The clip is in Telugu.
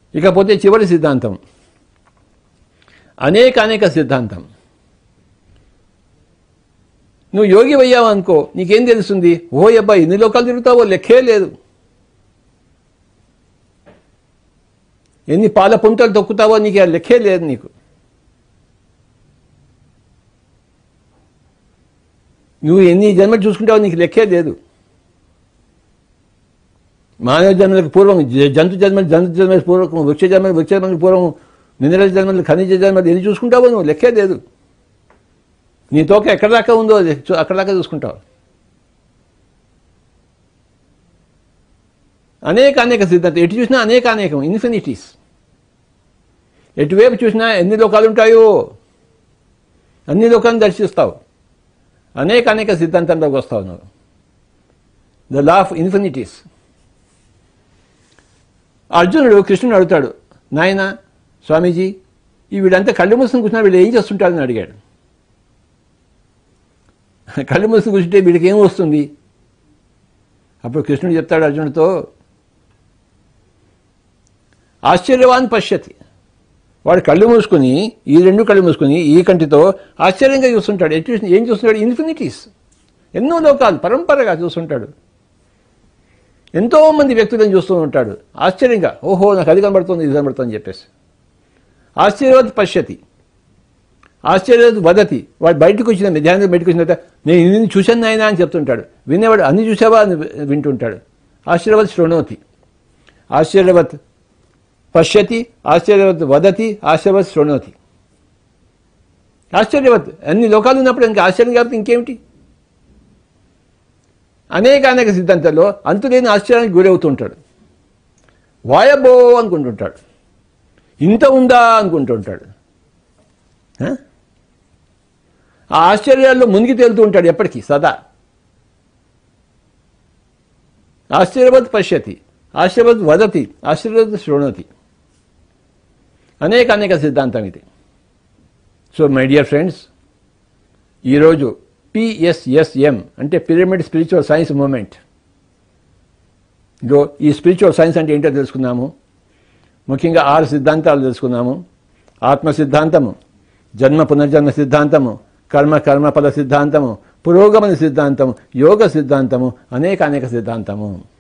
ఇకపోతే చివరి సిద్ధాంతం అనేక అనేక సిద్ధాంతం నువ్వు యోగి అయ్యావు అనుకో నీకేం తెలుస్తుంది ఓ అబ్బాయి ఇన్ని లోకాలు తిరుగుతావో లెక్కే లేదు ఎన్ని పాల పుంతలు తొక్కుతావో నీకు ఆ లెక్కే లేదు నీకు నువ్వు ఎన్ని జన్మలు చూసుకుంటావో నీకు లెక్కే లేదు మానవ జన్మలకు పూర్వం జ- జంతు జన్మలు జంతు జన్మలకు పూర్వం వృక్ష జన్మలు వృక్ష జన్మలకు పూర్వం మినరల్ జన్మలు ఖనిజ జన్మలు ఎన్ని చూసుకుంటావో నువ్వు లెక్కే లేదు నీ తోక ఎక్కడ దాకా ఉందో అది చూ- అక్కడ దాకా చూసుకుంటావు అనేక అనేక సిద్ధాంతం ఎటు చూసినా అనేక అనేకం ఇన్ఫినిటీస్ ఎటువైపు చూసినా ఎన్ని లోకాలు ఉంటాయో అన్ని లోకాలను దర్శిస్తావు అనేక అనేక సిద్ధాంతంలోకి వస్తావు నువ్వు ద లా ఆఫ్ ఇన్ఫినిటీస్ అర్జునుడు కృష్ణుని అడుగుతాడు నాయన స్వామీజీ ఈ వీళ్ళంతా కళ్ళు మూసుకుని కూర్చున్నా వీళ్ళు ఏం చేస్తుంటారని అడిగాడు కళ్ళు మూసుకుని కూర్చుంటే వీడికి ఏం వస్తుంది అప్పుడు కృష్ణుడు చెప్తాడు అర్జునుడితో ఆశ్చర్యవాన్ పశ్యతి వాడు కళ్ళు మూసుకుని ఈ రెండు కళ్ళు మూసుకుని ఈ కంటితో ఆశ్చర్యంగా చూస్తుంటాడు ఎటు చూసి- ఏం చూస్తున్నాడు ఇన్ఫినిటీస్ ఎన్నో లోకాలు పరంపరగా చూస్తుంటాడు ఎంతో మంది వ్యక్తులను చూస్తూ ఉంటాడు ఆశ్చర్యంగా ఓహో నాకు అది కనబడుతుంది ఇది కనబడుతుంది అని చెప్పేసి ఆశ్చర్యవత్ పశ్యతి ఆశ్చర్యవత్ వదతి వాడు బయటకు వచ్చిన మధ్యాహ్నం బయటకు వచ్చిన తర్వాత నేను ఇన్ని చూశాను నాయనా అని చెప్తుంటాడు వినేవాడు అన్ని చూసావా అని వింటుంటాడు ఆశ్చర్యవత్ శృణోతి ఆశ్చర్యవత్ పశ్యతి ఆశ్చర్యవత్ వదతి ఆశ్చర్యవత్ శృణోతి ఆశ్చర్యవత్ అన్ని లోకాలు ఉన్నప్పుడు ఇంకా ఆశ్చర్యం కాబట్టి ఇంకేమిటి అనేక అనేక సిద్ధాంతాల్లో అంతులేని ఆశ్చర్యానికి గురవుతుంటాడు వాయబో అనుకుంటుంటాడు ఇంత ఉందా అనుకుంటుంటాడు ఆ? ఆ ఆశ్చర్యాల్లో మునిగి తేలుతూ ఉంటాడు ఎప్పటికీ సదా ఆశ్చర్యవత్ పశ్యతి ఆశ్చర్యవత్ వదతి ఆశ్చర్యవత్ శృణోతి అనేక అనేక సిద్ధాంతం ఇది సో మై డియర్ ఫ్రెండ్స్ ఈరోజు పిఎస్ఎస్ఎం అంటే పిరమిడ్ స్పిరిచువల్ సైన్స్ మూమెంట్ ఇదో ఈ స్పిరిచువల్ సైన్స్ అంటే ఏంటో తెలుసుకున్నాము ముఖ్యంగా ఆరు సిద్ధాంతాలు తెలుసుకున్నాము ఆత్మ సిద్ధాంతము జన్మ పునర్జన్మ సిద్ధాంతము కర్మ కర్మఫల సిద్ధాంతము పురోగమన సిద్ధాంతము యోగ సిద్ధాంతము అనేక అనేక సిద్ధాంతము